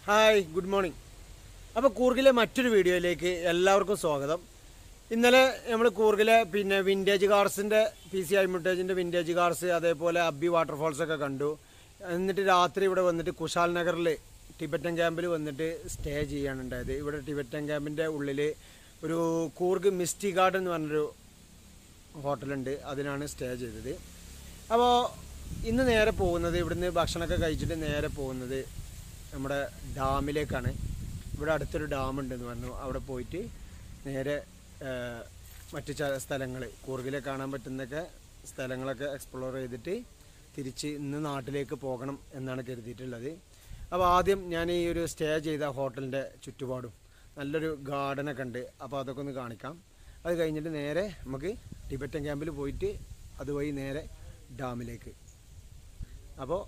Hi good morning അപ്പോൾ കൂർഗിലെ മറ്റൊരു വീഡിയോയിലേക്ക് എല്ലാവർക്കും സ്വാഗതം ഇന്നലെ നമ്മൾ കൂർഗിലെ പിന്നെ വിൻറ്റേജ് കാർസിൻ്റെ പി സി ഐ മുട്ടേജിൻ്റെ വിൻറ്റേജ് കാർസ് അതേപോലെ അബ്ബി വാട്ടർഫോൾസ് ഒക്കെ കണ്ടു എന്നിട്ട് രാത്രി ഇവിടെ വന്നിട്ട് കുശാൽ നഗറിൽ ടിബറ്റൻ ക്യാമ്പിൽ വന്നിട്ട് സ്റ്റേ ചെയ്യാണ് ഉണ്ടായത് ഇവിടെ ടിബറ്റൻ ക്യാമ്പിൻ്റെ ഉള്ളിൽ ഒരു കൂർഗ് മിസ്റ്റി ഗാർഡൻ എന്ന് പറഞ്ഞൊരു ഹോട്ടലുണ്ട് അതിനാണ് സ്റ്റേ ചെയ്തത് അപ്പോൾ ഇന്ന് നേരെ പോകുന്നത് ഇവിടുന്ന് ഭക്ഷണമൊക്കെ കഴിച്ചിട്ട് നേരെ പോകുന്നത് നമ്മുടെ ഡാമിലേക്കാണ് ഇവിടെ അടുത്തൊരു ഡാം ഉണ്ടെന്ന് പറഞ്ഞു അവിടെ പോയിട്ട് നേരെ ആ, മറ്റു ചില സ്ഥലങ്ങൾ കൂർഗിലെ കാണാൻ പറ്റുന്നൊക്കെ സ്ഥലങ്ങളൊക്കെ എക്സ്പ്ലോർ ചെയ്തിട്ട് തിരിച്ച് ഇന്ന് നാട്ടിലേക്ക് പോകണം എന്നാണ് കരുതിയിട്ടുള്ളത് അപ്പോൾ ആദ്യം ഞാൻ ഈ ഒരു സ്റ്റേ ചെയ്ത ഹോട്ടലിൻ്റെ ചുറ്റുപാടും നല്ലൊരു ഗാർഡനൊക്കെ ഉണ്ട് അപ്പോൾ അതൊക്കെ ഒന്ന് കാണിക്കാം അത് കഴിഞ്ഞിട്ട് നേരെ നമുക്ക് ടിബറ്റൻ ക്യാമ്പിൽ പോയിട്ട് അതുവഴി നേരെ ഡാമിലേക്ക് അപ്പോൾ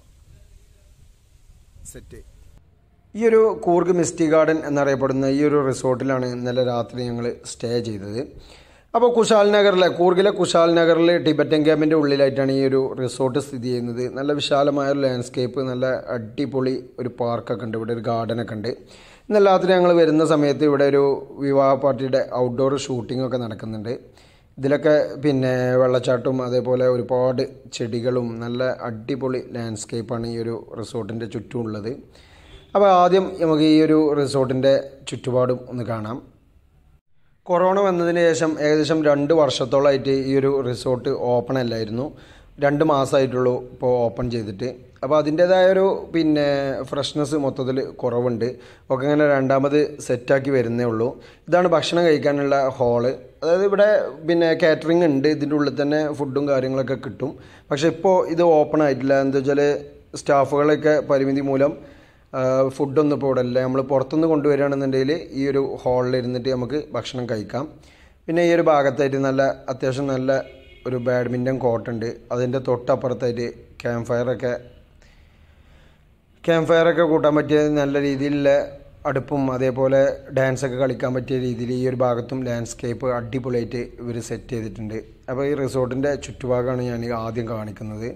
സെറ്റ് ഈ ഒരു കൂർഗ് മിസ്റ്റി ഗാർഡൻ എന്നറിയപ്പെടുന്ന ഈ ഒരു റിസോർട്ടിലാണ് ഇന്നലെ രാത്രി ഞങ്ങൾ സ്റ്റേ ചെയ്തത് അപ്പോൾ കുശാൽ നഗറിലെ കൂർഗിലെ കുശാൽ നഗറിൽ ടിബറ്റൻ ക്യാമ്പിൻ്റെ ഉള്ളിലായിട്ടാണ് ഈ ഒരു റിസോർട്ട് സ്ഥിതി ചെയ്യുന്നത് നല്ല വിശാലമായ ഒരു ലാൻഡ്സ്കേപ്പ് നല്ല അടിപൊളി ഒരു പാർക്കൊക്കെ ഉണ്ട് ഇവിടെ ഒരു ഗാർഡനൊക്കെ ഉണ്ട് ഇന്നലെ രാത്രി ഞങ്ങൾ വരുന്ന സമയത്ത് ഇവിടെ ഒരു വിവാഹ പാർട്ടിയുടെ ഔട്ട്ഡോർ ഷൂട്ടിംഗ് ഒക്കെ നടക്കുന്നുണ്ട് ഇതിലൊക്കെ പിന്നെ വെള്ളച്ചാട്ടവും അതേപോലെ ഒരുപാട് ചെടികളും നല്ല അടിപൊളി ലാൻഡ്സ്കേപ്പാണ് ഈ ഒരു റിസോർട്ടിൻ്റെ ചുറ്റും ഉള്ളത് അപ്പോൾ ആദ്യം നമുക്ക് ഈ ഒരു റിസോർട്ടിൻ്റെ ചുറ്റുപാടും ഒന്ന് കാണാം കൊറോണ വന്നതിന് ശേഷം ഏകദേശം രണ്ട് വർഷത്തോളമായിട്ട് ഈ ഒരു റിസോർട്ട് ഓപ്പൺ അല്ലായിരുന്നു രണ്ട് മാസമായിട്ടുള്ളൂ ഇപ്പോൾ ഓപ്പൺ ചെയ്തിട്ട് അപ്പോൾ അതിൻ്റേതായ ഒരു പിന്നെ ഫ്രഷ്നെസ് മൊത്തത്തിൽ കുറവുണ്ട് ഒക്കെ ഇങ്ങനെ രണ്ടാമത് സെറ്റാക്കി വരുന്നേ ഉള്ളൂ ഇതാണ് ഭക്ഷണം കഴിക്കാനുള്ള ഹാള് അതായത് ഇവിടെ പിന്നെ കാറ്ററിംഗ് ഉണ്ട് ഇതിൻ്റെ ഉള്ളിൽ തന്നെ ഫുഡും കാര്യങ്ങളൊക്കെ കിട്ടും പക്ഷേ ഇപ്പോൾ ഇത് ഓപ്പൺ ആയിട്ടില്ല എന്താ വെച്ചാൽ സ്റ്റാഫുകളൊക്കെ പരിമിതി മൂലം ഫുഡൊന്നും ഇപ്പോൾ ഇവിടെ ഇല്ല നമ്മൾ പുറത്തുനിന്ന് കൊണ്ടുവരികയാണെന്നുണ്ടെങ്കിൽ ഈ ഒരു ഹാളിൽ ഇരുന്നിട്ട് നമുക്ക് ഭക്ഷണം കഴിക്കാം പിന്നെ ഈ ഒരു ഭാഗത്തായിട്ട് നല്ല അത്യാവശ്യം നല്ല ഒരു ബാഡ്മിൻ്റൺ കോർട്ടുണ്ട് അതിൻ്റെ തൊട്ടപ്പുറത്തായിട്ട് ക്യാമ്പ് ഫയറൊക്കെ ക്യാമ്പ് ഫയറൊക്കെ കൂട്ടാൻ പറ്റിയ നല്ല രീതിയിലുള്ള അടുപ്പും അതേപോലെ ഡാൻസൊക്കെ കളിക്കാൻ പറ്റിയ രീതിയിൽ ഈ ഒരു ഭാഗത്തും ലാൻഡ്സ്കേപ്പ് അടിപൊളിയായിട്ട് ഇവർ സെറ്റ് ചെയ്തിട്ടുണ്ട് അപ്പോൾ ഈ റിസോർട്ടിൻ്റെ ചുറ്റുഭാഗമാണ് ഞാൻ ആദ്യം കാണിക്കുന്നത്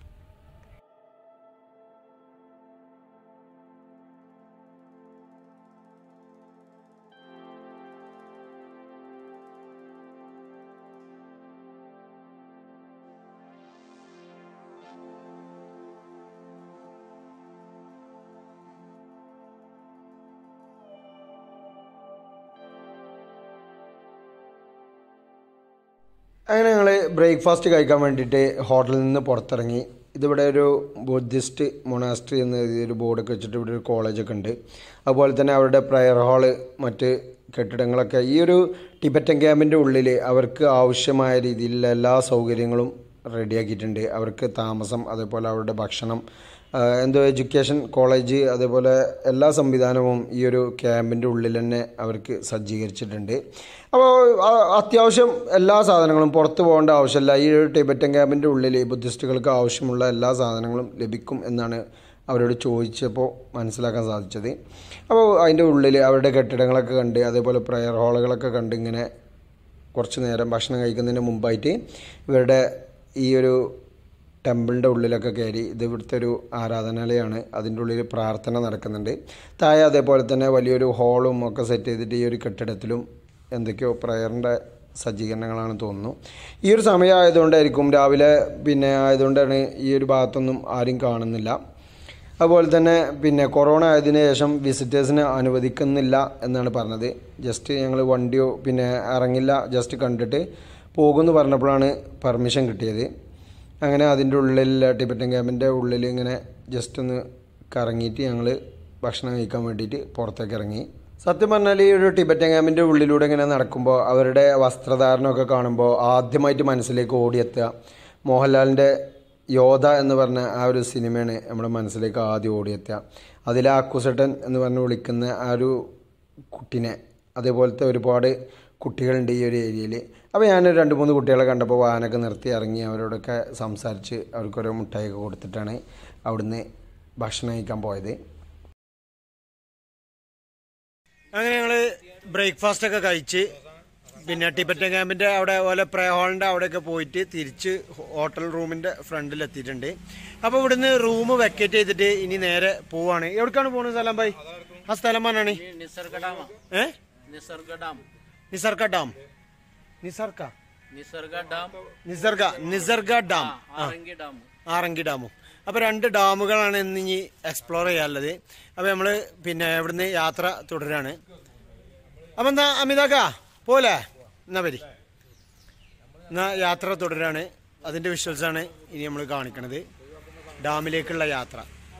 അങ്ങനെ ഞങ്ങൾ ബ്രേക്ക്ഫാസ്റ്റ് കഴിക്കാൻ വേണ്ടിയിട്ട് ഹോട്ടലിൽ നിന്ന് പുറത്തിറങ്ങി ഇതിവിടെ ഒരു ബുദ്ധിസ്റ്റ് മൊണാസ്ട്രി എന്ന് എഴുതിയൊരു ബോർഡൊക്കെ വെച്ചിട്ട് ഇവിടെ ഒരു കോളേജൊക്കെ ഉണ്ട് അതുപോലെ തന്നെ അവരുടെ പ്രയർ ഹാള് മറ്റ് കെട്ടിടങ്ങളൊക്കെ ഈ ഒരു ടിബറ്റൻ ക്യാമ്പിൻ്റെ ഉള്ളിൽ അവർക്ക് ആവശ്യമായ രീതിയിലുള്ള എല്ലാ സൗകര്യങ്ങളും റെഡിയാക്കിയിട്ടുണ്ട് അവർക്ക് താമസം അതേപോലെ അവരുടെ ഭക്ഷണം ആഹ് എന്തോ എഡ്യൂക്കേഷൻ കോളേജ് അതേപോലെ എല്ലാ സംവിധാനവും ഈ ഒരു ക്യാമ്പിൻ്റെ ഉള്ളിൽ തന്നെ അവർക്ക് സജ്ജീകരിച്ചിട്ടുണ്ട് അപ്പോൾ ആ- അത്യാവശ്യം എല്ലാ സാധനങ്ങളും പുറത്ത് പോകേണ്ട ആവശ്യമില്ല ഈ ഒരു ടിബറ്റൻ ക്യാമ്പിൻ്റെ ഉള്ളിൽ ബുദ്ധിസ്റ്റുകൾക്ക് ആവശ്യമുള്ള എല്ലാ സാധനങ്ങളും ലഭിക്കും എന്നാണ് അവരോട് ചോദിച്ചപ്പോൾ മനസ്സിലാക്കാൻ സാധിച്ചത് അപ്പോൾ അതിൻ്റെ ഉള്ളിൽ അവരുടെ കെട്ടിടങ്ങളൊക്കെ കണ്ട് അതേപോലെ പ്രയർ ഹാളുകളൊക്കെ കണ്ട് ഇങ്ങനെ കുറച്ച് നേരം ഭക്ഷണം കഴിക്കുന്നതിന് മുമ്പായിട്ട് ഇവരുടെ ഈ ഒരു ടെമ്പിളിൻ്റെ ഉള്ളിലൊക്കെ കയറി ഇത് ഇവിടുത്തെ ഒരു ആരാധനാലയമാണ് അതിൻ്റെ ഉള്ളിൽ പ്രാർത്ഥന നടക്കുന്നുണ്ട് താഴെ അതേപോലെ തന്നെ വലിയൊരു ഹാളും ഒക്കെ സെറ്റ് ചെയ്തിട്ട് ഈ ഒരു കെട്ടിടത്തിലും എന്തൊക്കെയോ പ്രയറിൻ്റെ സജ്ജീകരണങ്ങളാണ് തോന്നുന്നു ഈ ഒരു സമയം ആയതുകൊണ്ടായിരിക്കും രാവിലെ പിന്നെ ആയതുകൊണ്ടാണ് ഈ ഒരു ഭാഗത്തൊന്നും ആരും കാണുന്നില്ല അതുപോലെ തന്നെ പിന്നെ കൊറോണ ആയതിനു ശേഷം വിസിറ്റേഴ്സിനെ അനുവദിക്കുന്നില്ല എന്നാണ് പറഞ്ഞത് ജസ്റ്റ് ഞങ്ങൾ വണ്ടിയോ പിന്നെ ഇറങ്ങില്ല ജസ്റ്റ് കണ്ടിട്ട് പോകുമെന്ന് പറഞ്ഞപ്പോഴാണ് പെർമിഷൻ കിട്ടിയത് അങ്ങനെ അതിൻ്റെ ഉള്ളിൽ ടിബറ്റൻ ക്യാമ്പിൻ്റെ ഉള്ളിൽ ഇങ്ങനെ ജസ്റ്റ് ഒന്ന് കറങ്ങിയിട്ട് ഞങ്ങൾ ഭക്ഷണം കഴിക്കാൻ വേണ്ടിയിട്ട് പുറത്തേക്ക് ഇറങ്ങി സത്യം പറഞ്ഞാൽ ഈ ഒരു ടിബറ്റൻ ക്യാമ്പിൻ്റെ ഉള്ളിലൂടെ ഇങ്ങനെ നടക്കുമ്പോൾ അവരുടെ വസ്ത്രധാരണമൊക്കെ കാണുമ്പോൾ ആദ്യമായിട്ട് മനസ്സിലേക്ക് ഓടിയെത്തുക മോഹൻലാലിൻ്റെ യോധ എന്ന് പറഞ്ഞ ആ ഒരു സിനിമയാണ് നമ്മുടെ മനസ്സിലേക്ക് ആദ്യം ഓടിയെത്തുക അതിലെ അക്കുസട്ടൻ എന്ന് പറഞ്ഞ് വിളിക്കുന്ന ആ ഒരു കുട്ടിനെ അതേപോലത്തെ ഒരുപാട് കുട്ടികളുണ്ട് ഈ ഒരു ഏരിയയിൽ അപ്പോൾ ഞാൻ രണ്ട് മൂന്ന് കുട്ടികളെ കണ്ടപ്പോൾ വാഹനമൊക്കെ നിർത്തി ഇറങ്ങി അവരോടൊക്കെ സംസാരിച്ച് അവർക്കൊരു മുട്ടായിയൊക്കെ കൊടുത്തിട്ടാണ് അവിടുന്ന് ഭക്ഷണം കഴിക്കാൻ പോയത് അങ്ങനെ ഞങ്ങൾ ബ്രേക്ക്ഫാസ്റ്റ് ഒക്കെ കഴിച്ച് പിന്നെ ടിബറ്റൻ ക്യാമ്പിന്റെ അവിടെ പോലെ പ്രേ ഹാളിന്റെ അവിടെയൊക്കെ പോയിട്ട് തിരിച്ച് ഹോട്ടൽ റൂമിന്റെ ഫ്രണ്ടിൽ എത്തിയിട്ടുണ്ട് അപ്പൊ ഇവിടുന്ന് റൂം വെക്കേറ്റ് ചെയ്തിട്ട് ഇനി നേരെ പോവാണ് എവിടേക്കാണ് പോകുന്നത് സലാം ഭായി ആ സ്ഥലം പറഞ്ഞാണ് हे निसर्ग डाम ഏ Nisarga dam Nisarga dam Nisarga Nisarga dam Nisarga Nisarga dam Harangi dam Harangi ഡാമും അപ്പോൾ രണ്ട് ഡാമുകളാണ് ഇന്ന് ഇനി എക്സ്പ്ലോർ ചെയ്യാനുള്ളത് അപ്പോൾ നമ്മൾ പിന്നെ ഇവിടുന്ന് യാത്ര തുടരാണ് അപ്പം എന്താ അമിതാക്ക പോലെ എന്നാ വരി എന്നാ യാത്ര തുടരാണ് അതിൻ്റെ വിഷ്വൽസാണ് ഇനി നമ്മൾ കാണിക്കണത് ഡാമിലേക്കുള്ള യാത്ര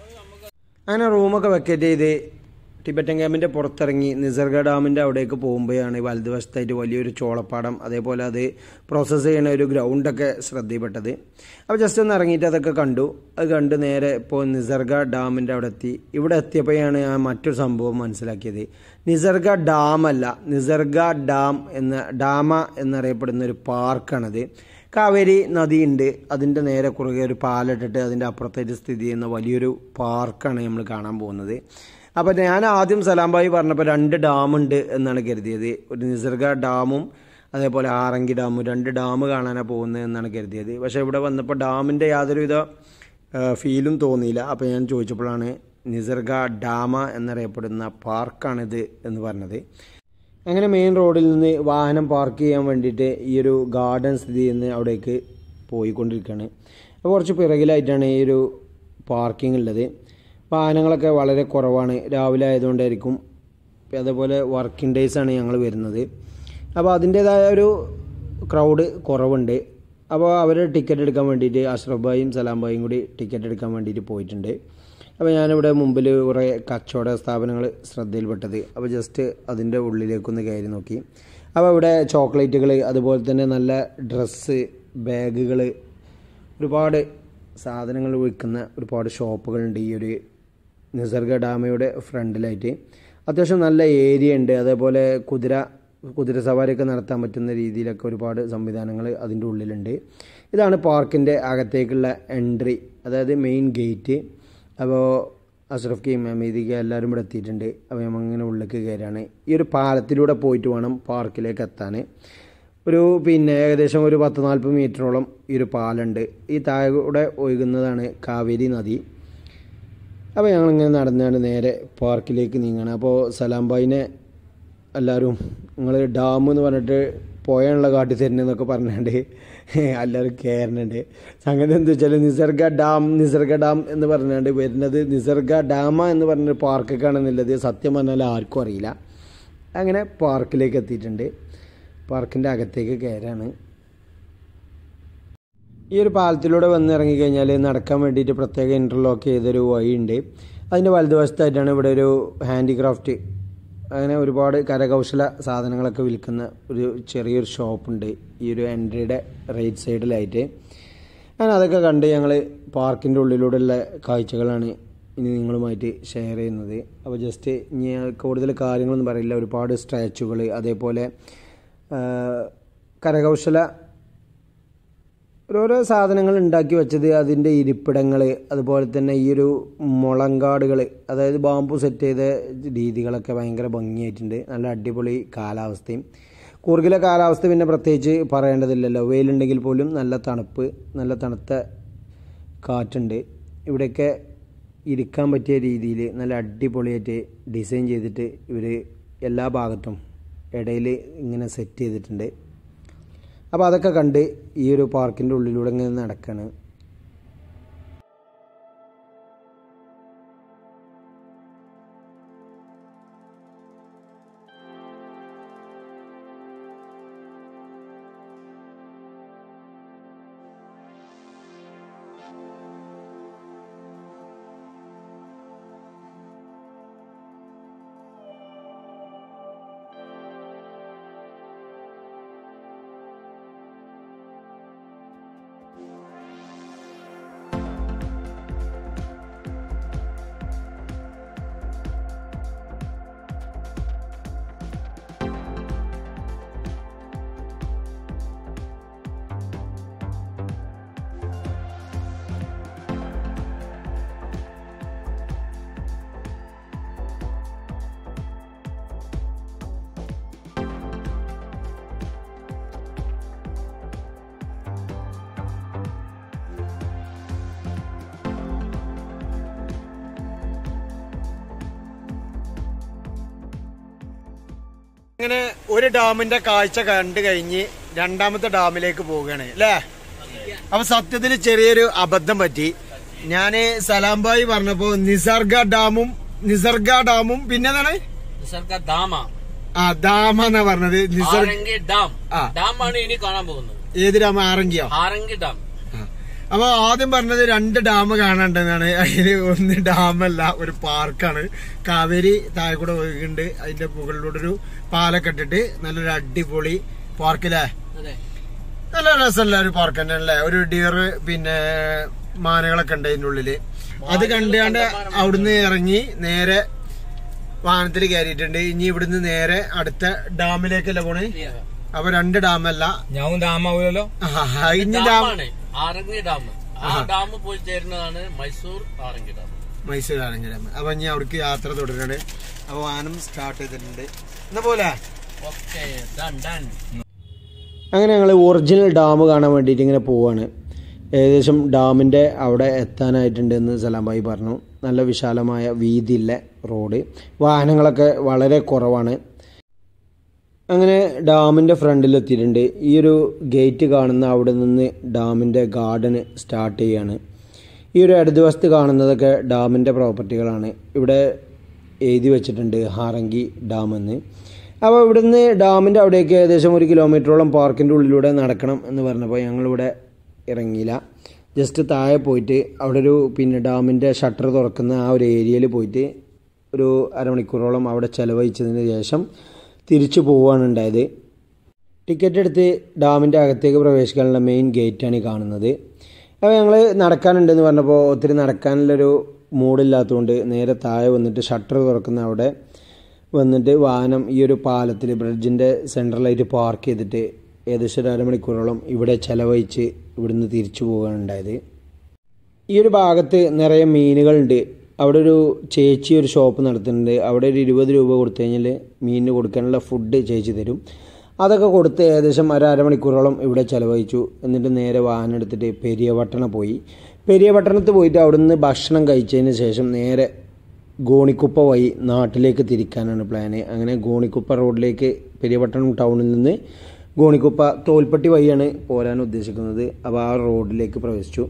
അങ്ങനെ റൂമൊക്കെ വെക്കേറ്റ് ചെയ്ത് ടിബറ്റൻ ക്യാമ്പിൻ്റെ പുറത്തിറങ്ങി നിസർഗ ഡാമിൻ്റെ അവിടേക്ക് പോകുമ്പോഴാണ് വലതുവശത്തായിട്ട് വലിയൊരു ചോളപ്പാടം അതേപോലെ അത് പ്രോസസ്സ് ചെയ്യണ ഒരു ഗ്രൗണ്ടൊക്കെ ശ്രദ്ധയിൽപ്പെട്ടത് അപ്പോൾ ജസ്റ്റ് ഒന്ന് ഇറങ്ങിയിട്ട് അതൊക്കെ കണ്ടു അത് കണ്ട് നേരെ ഇപ്പോൾ നിസർഗ ഡാമിൻ്റെ അവിടെ എത്തി ഇവിടെ എത്തിയപ്പോഴാണ് ഞാൻ മറ്റൊരു സംഭവം മനസ്സിലാക്കിയത് നിസർഗ ഡാമല്ല നിസർഗ ഡാം എന്ന ഡാമ എന്നറിയപ്പെടുന്ന ഒരു പാർക്കാണത് കാവേരി നദിയുണ്ട് അതിൻ്റെ നേരെ കുറുകെ ഒരു പാലിട്ടിട്ട് അതിൻ്റെ അപ്പുറത്തായിട്ട് സ്ഥിതി ചെയ്യുന്ന വലിയൊരു പാർക്കാണ് നമ്മൾ കാണാൻ പോകുന്നത് അപ്പോൾ ഞാൻ ആദ്യം സലാംബായി പറഞ്ഞപ്പോൾ രണ്ട് ഡാമുണ്ട് എന്നാണ് കരുതിയത് ഒരു നിസർഗ ഡാമും അതേപോലെ ആറങ്കി ഡാമും രണ്ട് ഡാം കാണാനാണ് പോകുന്നത് എന്നാണ് കരുതിയത് പക്ഷേ ഇവിടെ വന്നപ്പോൾ ഡാമിൻ്റെ യാതൊരുവിധ ഫീലും തോന്നിയില്ല അപ്പോൾ ഞാൻ ചോദിച്ചപ്പോഴാണ് നിസർഗ ഡാമ എന്നറിയപ്പെടുന്ന പാർക്കാണിത് എന്ന് പറഞ്ഞത് അങ്ങനെ മെയിൻ റോഡിൽ നിന്ന് വാഹനം പാർക്ക് ചെയ്യാൻ വേണ്ടിയിട്ട് ഈ ഒരു ഗാർഡൻ സ്ഥിതി ചെയ്യുന്ന അവിടേക്ക് പോയിക്കൊണ്ടിരിക്കുകയാണ് അപ്പോൾ കുറച്ച് പിറകിലായിട്ടാണ് ഈ ഒരു പാർക്കിംഗ് ഉള്ളത് വാഹനങ്ങളൊക്കെ വളരെ കുറവാണ് രാവിലെ ആയതുകൊണ്ടായിരിക്കും ഇപ്പം അതേപോലെ വർക്കിംഗ് ഡേയ്സ് ആണ് ഞങ്ങൾ വരുന്നത് അപ്പോൾ അതിൻ്റേതായ ഒരു ക്രൗഡ് കുറവുണ്ട് അപ്പോൾ അവർ ടിക്കറ്റ് എടുക്കാൻ വേണ്ടിയിട്ട് അഷ്റഫ് ഭായും സലാം ഭായും കൂടി ടിക്കറ്റ് എടുക്കാൻ വേണ്ടിയിട്ട് പോയിട്ടുണ്ട് അപ്പോൾ ഞാനിവിടെ മുമ്പിൽ കുറേ കച്ചവട സ്ഥാപനങ്ങൾ ശ്രദ്ധയിൽപ്പെട്ടത് അപ്പോൾ ജസ്റ്റ് അതിൻ്റെ ഉള്ളിലേക്കൊന്ന് കയറി നോക്കി അപ്പോൾ ഇവിടെ ചോക്ലേറ്റുകൾ അതുപോലെ തന്നെ നല്ല ഡ്രസ്സ് ബാഗുകൾ ഒരുപാട് സാധനങ്ങൾ വിൽക്കുന്ന ഒരുപാട് ഷോപ്പുകളുണ്ട് ഈ ഒരു നിസർഗ ഡാമയുടെ ഫ്രണ്ടിലായിട്ട് അത്യാവശ്യം നല്ല ഏരിയ ഉണ്ട് അതേപോലെ കുതിര കുതിര സവാരിയൊക്കെ നടത്താൻ പറ്റുന്ന രീതിയിലൊക്കെ ഒരുപാട് സംവിധാനങ്ങൾ അതിൻ്റെ ഉള്ളിലുണ്ട് ഇതാണ് പാർക്കിൻ്റെ അകത്തേക്കുള്ള എൻട്രി അതായത് മെയിൻ ഗേറ്റ് അപ്പോൾ അഷ്റഫ് കെയും അമീദിക എല്ലാവരും ഇവിടെ എത്തിയിട്ടുണ്ട് അപ്പോൾ നമ്മങ്ങനെ ഉള്ളിലേക്ക് കയറാണ് ഈ ഒരു പാലത്തിലൂടെ പോയിട്ട് വേണം പാർക്കിലേക്ക് എത്താൻ ഒരു പിന്നെ ഏകദേശം ഒരു പത്ത് നാൽപ്പത് മീറ്ററോളം ഈ ഒരു പാലുണ്ട് ഈ താഴെ ഒഴുകുന്നതാണ് കാവേരി നദി അപ്പോൾ ഞങ്ങളിങ്ങനെ നടന്നാണ് നേരെ പാർക്കിലേക്ക് നീങ്ങണം അപ്പോൾ സലാം ഭായിനെ എല്ലാവരും നിങ്ങൾ ഡാം എന്ന് പറഞ്ഞിട്ട് പോയാനുള്ള കാട്ടി തരുന്നതെന്നൊക്കെ പറഞ്ഞുകൊണ്ട് എല്ലാവരും കയറുന്നുണ്ട് സംഗതി എന്താ വെച്ചാൽ നിസർഗ ഡാം നിസർഗ ഡാം എന്ന് പറഞ്ഞുകൊണ്ട് വരുന്നത് നിസർഗ ഡാമ എന്ന് പറഞ്ഞൊരു പാർക്കൊക്കെയാണെന്നുള്ളത് സത്യം പറഞ്ഞാൽ ആർക്കും അറിയില്ല അങ്ങനെ പാർക്കിലേക്ക് എത്തിയിട്ടുണ്ട് പാർക്കിൻ്റെ അകത്തേക്ക് കയറാണ് ഈ ഒരു പാലത്തിലൂടെ വന്നിറങ്ങി കഴിഞ്ഞാൽ നടക്കാൻ വേണ്ടിയിട്ട് പ്രത്യേക ഇൻ്റർലോക്ക് ചെയ്തൊരു വഴിയുണ്ട് അതിൻ്റെ വലതുവശത്തായിട്ടാണ് ഇവിടെ ഒരു ഹാൻഡിക്രാഫ്റ്റ് അങ്ങനെ ഒരുപാട് കരകൗശല സാധനങ്ങളൊക്കെ വിൽക്കുന്ന ഒരു ചെറിയൊരു ഷോപ്പുണ്ട് ഈ ഒരു എൻട്രിയുടെ റൈറ്റ് സൈഡിലായിട്ട് അങ്ങനെ അതൊക്കെ കണ്ട് ഞങ്ങൾ പാർക്കിൻ്റെ ഉള്ളിലൂടെയുള്ള കാഴ്ചകളാണ് ഇനി നിങ്ങളുമായിട്ട് ഷെയർ ചെയ്യുന്നത് അപ്പോൾ ജസ്റ്റ് ഇനി കൂടുതൽ കാര്യങ്ങളൊന്നും പറയില്ല ഒരുപാട് സ്റ്റാച്ചുകൾ അതേപോലെ ആ, കരകൗശല ഓരോരോ സാധനങ്ങൾ ഉണ്ടാക്കി വെച്ചത് അതിൻ്റെ ഇരിപ്പിടങ്ങൾ അതുപോലെ തന്നെ ഈ ഒരു മുളങ്കാടുകൾ അതായത് ബാമ്പു സെറ്റ് ചെയ്ത രീതികളൊക്കെ ഭയങ്കര ഭംഗിയായിട്ടുണ്ട് നല്ല അടിപൊളി കാലാവസ്ഥയും കൂർഗിലെ കാലാവസ്ഥ പിന്നെ പ്രത്യേകിച്ച് പറയേണ്ടതില്ലല്ലോ വെയിലുണ്ടെങ്കിൽ പോലും നല്ല തണുപ്പ് നല്ല തണുത്ത കാറ്റുണ്ട് ഇവിടെയൊക്കെ ഇരിക്കാൻ പറ്റിയ രീതിയിൽ നല്ല അടിപൊളിയായിട്ട് ഡിസൈൻ ചെയ്തിട്ട് ഇവർ എല്ലാ ഭാഗത്തും ഇടയിൽ ഇങ്ങനെ സെറ്റ് ചെയ്തിട്ടുണ്ട് അപ്പോൾ അതൊക്കെ കണ്ട് ഈ ഒരു പാർക്കിൻ്റെ ഉള്ളിലൂടെ ഇങ്ങനെ നടക്കുകയാണ് അങ്ങനെ ഒരു ഡാമിന്റെ കാഴ്ച കണ്ടു കഴിഞ്ഞ് രണ്ടാമത്തെ ഡാമിലേക്ക് പോവുകയാണ് അല്ലേ അപ്പൊ സത്യത്തിൽ ചെറിയൊരു അബദ്ധം പറ്റി ഞാന് സലാംബായി പറഞ്ഞപ്പോ നിസർഗ ഡാമും നിസർഗ ഡാമും പിന്നെ എന്താണ് നിസർഗ ഡാമ ആ ഡാം എന്നാ പറഞ്ഞത് നിസർഗ ആറങ്കി ഡാം ആ. ഡാമാണ് ഇനി കാണാൻ പോകുന്നത് ഏത് ഡാം ആറങ്കിയോ ആറങ്കി ഡാം ആ. അപ്പൊ ആദ്യം പറഞ്ഞത് രണ്ട് ഡാം കാണണ്ടെന്നാണ് അതില് ഒന്ന് ഡാമല്ല ഒരു പാർക്കാണ് കാവേരി താഴെ കൂടെ ഒഴുകുന്നുണ്ട് അതിന്റെ മുകളിലൂടെ ഒരു പാലൊക്കെ ഇട്ടിട്ട് നല്ലൊരു അടിപൊളി പാർക്കില്ലേ അതെ നല്ല രസമല്ല ഒരു പാർക്ക് തന്നെ അല്ലേ ഒരു ഡിയർ പിന്നെ മാനകളൊക്കെ ഉണ്ട് അതിന്റെ ഉള്ളില് അത് കണ്ടുകൊണ്ട് അവിടുന്ന് ഇറങ്ങി നേരെ വാഹനത്തിൽ കയറിയിട്ടുണ്ട് ഇനി ഇവിടുന്ന് നേരെ അടുത്ത ഡാമിലേക്കല്ല പോണേ അപ്പൊ രണ്ട് ഡാമല്ല ഞാൻ ഡാമാവൂലല്ലോ ആ, ഇനി ഡാം ഡാമാണ് ആറങ്കി ഡാം ആ ഡാം പോയി ചേരുന്നതാണ് മൈസൂർ ആറങ്കി ഡാം മൈസൂർ ആണെങ്കിൽ ഡാം അപ്പൊ ഇനി അവിടേക്ക് യാത്ര തുടരുന്നുണ്ട് അപ്പൊ വാഹനം സ്റ്റാർട്ട് ചെയ്തിട്ടുണ്ട് എന്നാ പോലെ ഓക്കെ ഡൺ ഡൺ അങ്ങനെ ഞങ്ങൾ ഒറിജിനൽ ഡാം കാണാൻ വേണ്ടിയിട്ട് ഇങ്ങനെ പോവാണ് ഏകദേശം ഡാമിൻ്റെ അവിടെ എത്താനായിട്ടുണ്ടെന്ന് സലാംബായി പറഞ്ഞു നല്ല വിശാലമായ വീതിയുള്ള റോഡ് വാഹനങ്ങളൊക്കെ വളരെ കുറവാണ് അങ്ങനെ ഡാമിൻ്റെ ഫ്രണ്ടിലെത്തിയിട്ടുണ്ട് ഈ ഒരു ഗേറ്റ് കാണുന്ന അവിടെ നിന്ന് ഡാമിൻ്റെ ഗാർഡൻ സ്റ്റാർട്ട് ചെയ്യാണ് ഈ ഒരു ഇടതുവശത്ത് കാണുന്നതൊക്കെ ഡാമിൻ്റെ പ്രോപ്പർട്ടികളാണ് ഇവിടെ എഴുതി വെച്ചിട്ടുണ്ട് ഹാറങ്കി ഡാം എന്ന് അപ്പോൾ ഇവിടുന്ന് ഡാമിൻ്റെ അവിടേക്ക് ഏകദേശം ഒരു കിലോമീറ്ററോളം പാർക്കിൻ്റെ ഉള്ളിലൂടെ നടക്കണം എന്ന് പറഞ്ഞപ്പോൾ ഞങ്ങളിവിടെ ഇറങ്ങിയില്ല ജസ്റ്റ് താഴെ പോയിട്ട് അവിടെ ഒരു പിന്നെ ഡാമിൻ്റെ ഷട്ടർ തുറക്കുന്ന ആ ഒരു ഏരിയയിൽ പോയിട്ട് ഒരു അരമണിക്കൂറോളം അവിടെ ചിലവഴിച്ചതിന് ശേഷം തിരിച്ചു പോവുകയാണ് ഉണ്ടായത് ടിക്കറ്റ് എടുത്ത് ഡാമിൻ്റെ അകത്തേക്ക് പ്രവേശിക്കാനുള്ള മെയിൻ ഗേറ്റാണ് ഈ കാണുന്നത് അപ്പോൾ ഞങ്ങൾ നടക്കാനുണ്ടെന്ന് പറഞ്ഞപ്പോൾ ഒത്തിരി നടക്കാനുള്ളൊരു മൂഡില്ലാത്തതുകൊണ്ട് നേരെ താഴെ വന്നിട്ട് ഷട്ടർ തുറക്കുന്ന അവിടെ വന്നിട്ട് വാഹനം ഈ ഒരു പാലത്തിൽ ബ്രിഡ്ജിൻ്റെ സെൻട്രലായിട്ട് പാർക്ക് ചെയ്തിട്ട് ഏകദേശം ഒരു അരമണിക്കൂറോളം ഇവിടെ ചിലവഴിച്ച് ഇവിടുന്ന് തിരിച്ചു പോവുകയാണ് ഉണ്ടായത് ഈ ഒരു ഭാഗത്ത് നിറയെ മീനുകളുണ്ട് അവിടെ ഒരു ചേച്ചി ഒരു ഷോപ്പ് നടത്തുന്നുണ്ട് അവിടെ ഒരു ഇരുപത് രൂപ കൊടുത്തു കഴിഞ്ഞാൽ മീനിന് കൊടുക്കാനുള്ള ഫുഡ് ചേച്ചി തരും അതൊക്കെ കൊടുത്ത് ഏകദേശം ഒരു അരമണിക്കൂറോളം ഇവിടെ ചിലവഴിച്ചു എന്നിട്ട് നേരെ വാഹനം എടുത്തിട്ട് പെരിയപട്ടണം പോയി പെരിയപട്ടണത്ത് പോയിട്ട് അവിടുന്ന് ഭക്ഷണം കഴിച്ചതിന് ശേഷം നേരെ ഗോണിക്കുപ്പ വഴി നാട്ടിലേക്ക് തിരിക്കാനാണ് പ്ലാന് അങ്ങനെ ഗോണിക്കുപ്പ റോഡിലേക്ക് പെരിയപട്ടണം ടൗണിൽ നിന്ന് ഗോണിക്കുപ്പ തോൽപ്പട്ടി വഴിയാണ് പോരാൻ ഉദ്ദേശിക്കുന്നത് അപ്പോൾ ആ റോഡിലേക്ക് പ്രവേശിച്ചു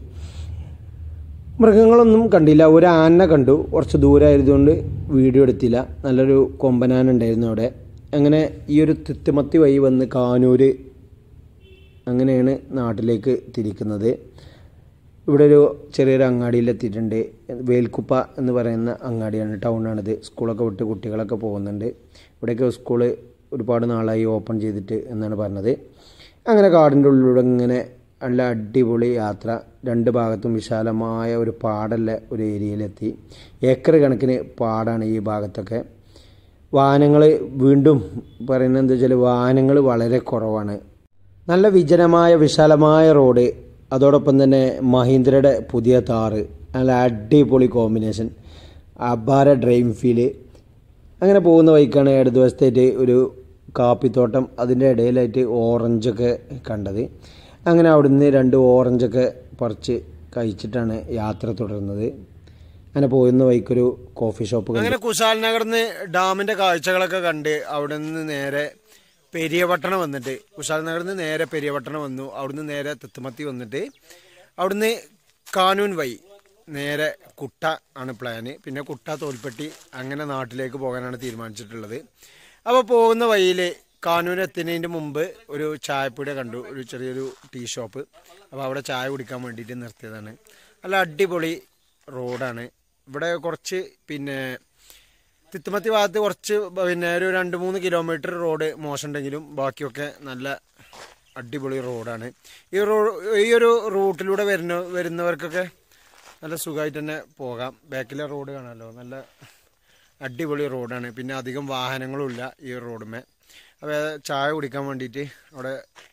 മൃഗങ്ങളൊന്നും കണ്ടില്ല ഒരു ആന കണ്ടു കുറച്ച് ദൂരമായതുകൊണ്ട് വീഡിയോ എടുത്തില്ല നല്ലൊരു കൊമ്പനാന ഉണ്ടായിരുന്നു അവിടെ അങ്ങനെ ഈ ഒരു തിത്തുമത്തി വഴി വന്ന് കാനൂര് അങ്ങനെയാണ് നാട്ടിലേക്ക് തിരിക്കുന്നത് ഇവിടെ ഒരു ചെറിയൊരു അങ്ങാടിയിൽ എത്തിയിട്ടുണ്ട് വേൽക്കുപ്പ എന്ന് പറയുന്ന അങ്ങാടിയാണ് ടൗണാണിത് സ്കൂളൊക്കെ വിട്ട് കുട്ടികളൊക്കെ പോകുന്നുണ്ട് ഇവിടെയൊക്കെ സ്കൂള് ഒരുപാട് നാളായി ഓപ്പൺ ചെയ്തിട്ട് എന്നാണ് പറഞ്ഞത് അങ്ങനെ കാടിൻ്റെ ഉള്ളിലൂടെ ഇങ്ങനെ നല്ല അടിപൊളി യാത്ര രണ്ട് ഭാഗത്തും വിശാലമായ ഒരു പാടല്ല ഒരു ഏരിയയിലെത്തി ഏക്കർ കണക്കിന് പാടാണ് ഈ ഭാഗത്തൊക്കെ വാഹനങ്ങൾ വീണ്ടും പറയുന്നത് എന്താ വെച്ചാൽ വാഹനങ്ങൾ വളരെ കുറവാണ് നല്ല വിജനമായ വിശാലമായ റോഡ് അതോടൊപ്പം തന്നെ മഹീന്ദ്രയുടെ പുതിയ താറ് നല്ല അടിപൊളി കോമ്പിനേഷൻ അപാര ഡ്രൈവിംഗ് ഫീല് അങ്ങനെ പോകുന്ന വഴിക്കാണ് ഇടതുവശത്തായിട്ട് ഒരു കാപ്പിത്തോട്ടം അതിൻ്റെ ഇടയിലായിട്ട് ഓറഞ്ചൊക്കെ കണ്ടത് അങ്ങനെ അവിടുന്ന് രണ്ട് ഓറഞ്ചൊക്കെ പറിച്ച് കഴിച്ചിട്ടാണ് യാത്ര തുടരുന്നത് അങ്ങനെ പോകുന്ന വഴിക്കൊരു കോഫി ഷോപ്പ് അങ്ങനെ കുശാൽ നഗർന്ന് ഡാമിന്റെ കാഴ്ചകളൊക്കെ കണ്ട് അവിടെ നിന്ന് നേരെ പെരിയപട്ടണം വന്നിട്ട് കുശാൽ നഗറിൽ നിന്ന് നേരെ പെരിയപട്ടണം വന്നു അവിടുന്ന് നേരെ തെത്തുമത്തി വന്നിട്ട് അവിടുന്ന് കാനൂൻ വഴി നേരെ കുട്ട ആണ് പ്ലാന് പിന്നെ കുട്ട തോൽപ്പെട്ടി അങ്ങനെ നാട്ടിലേക്ക് പോകാനാണ് തീരുമാനിച്ചിട്ടുള്ളത് അപ്പോൾ പോകുന്ന വഴിയിൽ കാനൂർ എത്തുന്നതിൻ്റെ മുമ്പ് ഒരു ചായപ്പീടിയ കണ്ടു ഒരു ചെറിയൊരു ടീ ഷോപ്പ് അപ്പോൾ അവിടെ ചായ കുടിക്കാൻ വേണ്ടിയിട്ട് നിർത്തിയതാണ് നല്ല അടിപൊളി റോഡാണ് ഇവിടെ കുറച്ച് പിന്നെ തിത്തുമത്തി ഭാഗത്ത് കുറച്ച് പിന്നെ ഒരു രണ്ട് മൂന്ന് കിലോമീറ്റർ റോഡ് മോശമുണ്ടെങ്കിലും ബാക്കിയൊക്കെ നല്ല അടിപൊളി റോഡാണ് ഈ റോ ഈ ഒരു റൂട്ടിലൂടെ വരുന്ന വരുന്നവർക്കൊക്കെ നല്ല സുഖമായിട്ട് തന്നെ പോകാം ബാക്കിലെ റോഡ് കാണാമല്ലോ നല്ല അടിപൊളി റോഡാണ് പിന്നെ അധികം വാഹനങ്ങളും ഇല്ല ഈ റോഡുമേ അപ്പോൾ ചായ കുടിക്കാൻ വേണ്ടിയിട്ട് അവിടെ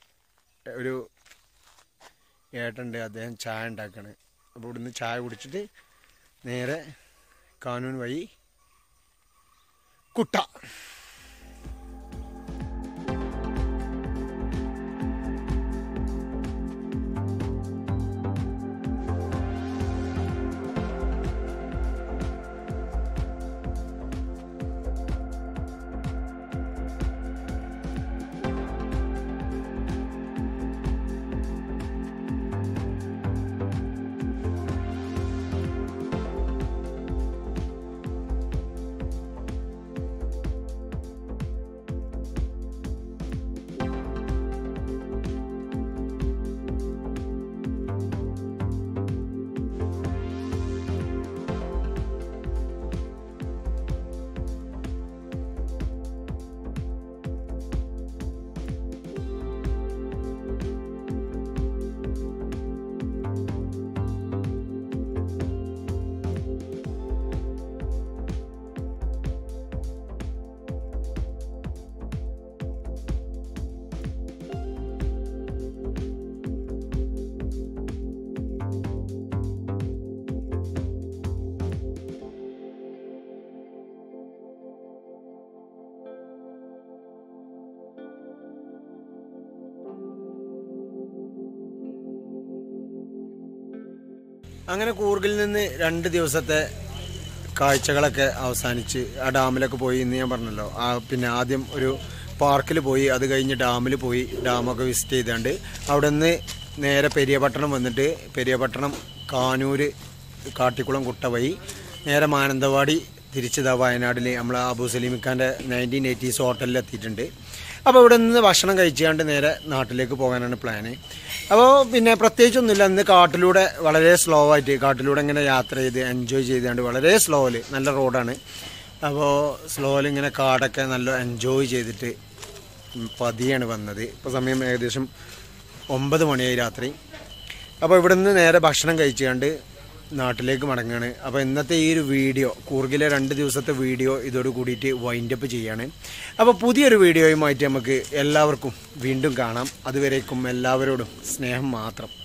ഒരു ഏട്ടുണ്ട് അദ്ദേഹം ചായ ഉണ്ടാക്കാണ് അപ്പോൾ ഇവിടുന്ന് ചായ കുടിച്ചിട്ട് നേരെ കാനൂൻ വഴി കുട്ട അങ്ങനെ കൂർഗിൽ നിന്ന് രണ്ട് ദിവസത്തെ കാഴ്ചകളൊക്കെ അവസാനിച്ച് ആ ഡാമിലൊക്കെ പോയി ഇന്ന് ഞാൻ പറഞ്ഞല്ലോ ആ പിന്നെ ആദ്യം ഒരു പാർക്കിൽ പോയി അത് കഴിഞ്ഞ് ഡാമിൽ പോയി ഡാമൊക്കെ വിസിറ്റ് ചെയ്താണ്ട് അവിടെ നിന്ന് നേരെ പെരിയപട്ടണം വന്നിട്ട് പെരിയപട്ടണം കാനൂര് കാട്ടിക്കുളം കുട്ട വഴി നേരെ മാനന്തവാടി തിരിച്ചതാ വയനാട്ടിൽ നമ്മൾ അബു സലീമിക്കാൻ്റെ നയൻറ്റീൻ എയ്റ്റീസ് ഹോട്ടലിൽ എത്തിയിട്ടുണ്ട് അപ്പോൾ ഇവിടെ നിന്ന് ഭക്ഷണം കഴിച്ചുകൊണ്ട് നേരെ നാട്ടിലേക്ക് പോകാനാണ് പ്ലാന് അപ്പോൾ പിന്നെ പ്രത്യേകിച്ചൊന്നുമില്ല ഇന്ന് കാട്ടിലൂടെ വളരെ സ്ലോ ആയിട്ട് കാട്ടിലൂടെ ഇങ്ങനെ യാത്ര ചെയ്ത് എൻജോയ് ചെയ്തുകൊണ്ട് വളരെ സ്ലോയിൽ നല്ല റോഡാണ് അപ്പോൾ സ്ലോയിൽ ഇങ്ങനെ കാടൊക്കെ നല്ല എൻജോയ് ചെയ്തിട്ട് പതിയാണ് വന്നത് ഇപ്പോൾ സമയം ഏകദേശം ഒമ്പത് മണിയായി രാത്രി അപ്പോൾ ഇവിടെ നിന്ന് നേരെ ഭക്ഷണം കഴിച്ചുകൊണ്ട് നാട്ടിലേക്ക് മടങ്ങുകയാണ് അപ്പോൾ ഇന്നത്തെ ഈ ഒരു വീഡിയോ കൂർഗിലെ രണ്ട് ദിവസത്തെ വീഡിയോ ഇതോട് കൂടിയിട്ട് വൈൻഡപ്പ് ചെയ്യാണ് അപ്പോൾ പുതിയൊരു വീഡിയോയുമായിട്ട് നമുക്ക് എല്ലാവർക്കും വീണ്ടും കാണാം അതുവരേക്കും എല്ലാവരോടും സ്നേഹം മാത്രം